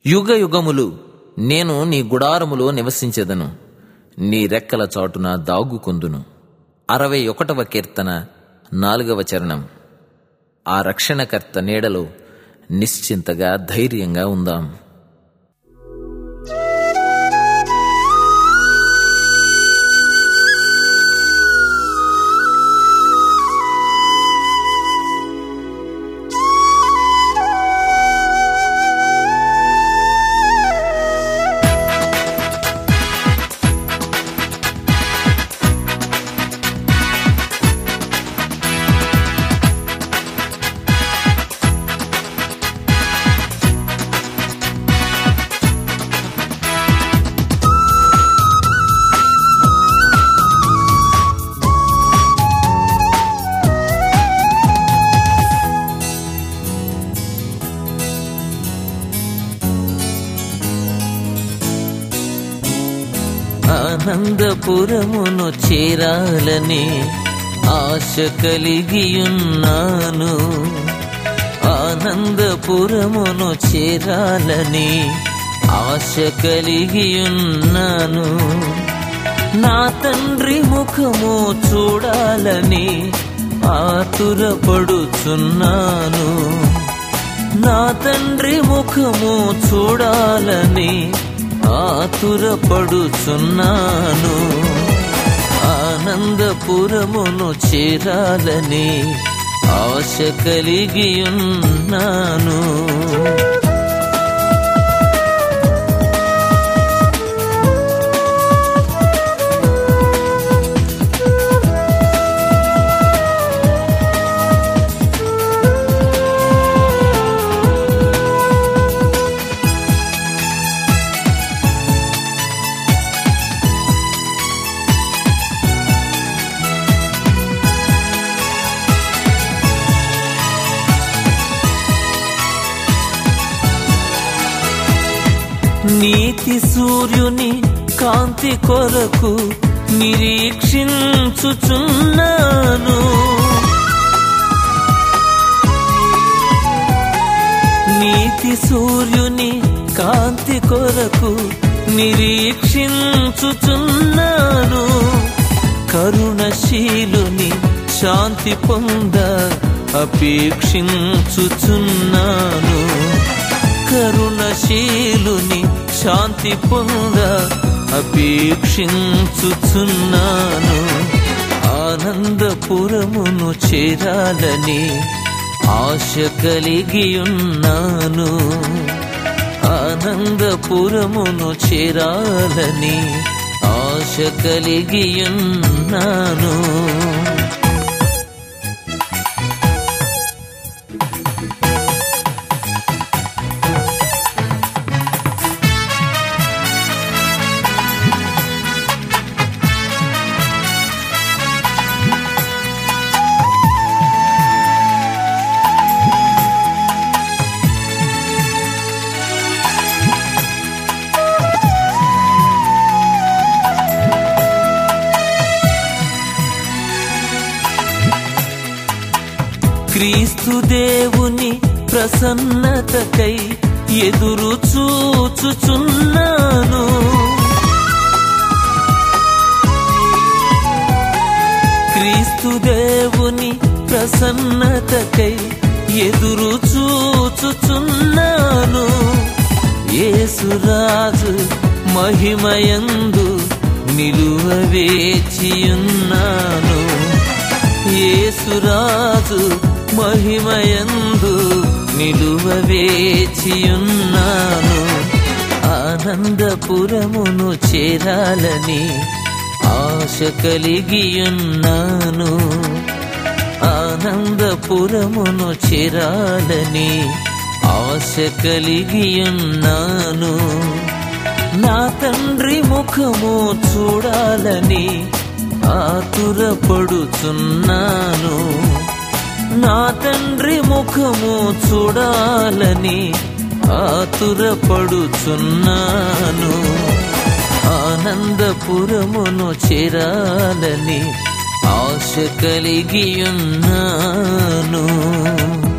యుగ యుగములు నేను నీ గుడారములో నివసించెదను నీ రెక్కల చాటున దాగుకొందును అరవై ఒకటవ కీర్తన నాలుగవ చరణం ఆ రక్షణకర్త నీడలో నిశ్చింతగా ధైర్యంగా ఉందాం ఆనందపురమును చేరాలని ఆశ కలిగియున్నాను ఆనందపురమును చేరాలని ఆశ కలిగియున్నాను నా తండ్రి ముఖము చూడాలని ఆతురపడుచున్నాను నా తండ్రి ముఖము చూడాలని ఆతురపడుచున్నాను ఆనందపురమును చేరాలని ఆశ కలిగియున్నాను నీతి సూర్యుని కాంతి కొరకు నిరీక్షించుచున్నాను నీతి సూర్యుని కాంతి కొరకు నిరీక్షించుచున్నాను కరుణశీలుని శాంతి పొంద అపేక్షించుచున్నాను కరుణశీలుని శాంతి పొంద అపేక్షించుచున్నాను ఆనందపురమును చేరాలని ఆశ కలిగియున్నాను ఆనందపురమును చేరాలని ఆశ కలిగియున్నాను క్రీస్తు దేవుని ప్రసన్నతకై ఎదురు చూచుచున్నాను క్రీస్తు దేవుని ప్రసన్నతకై ఎదురు చూచుచున్నాను యేసురాజు మహిమయందు నిలువ వేచియున్నాను యేసురాజు మహిమయందు నిలువ వేచియున్నాను ఆనందపురమును చేరాలని ఆశ కలిగియున్నాను ఆనందపురమును చేరాలని ఆశ కలిగియున్నాను నా తండ్రి ముఖము చూడాలని ఆతురపడుచున్నాను నా తండ్రి ముఖము చూడాలని ఆతురపడుచున్నాను ఆనందపురమును చేరాలని ఆశ కలిగియున్నాను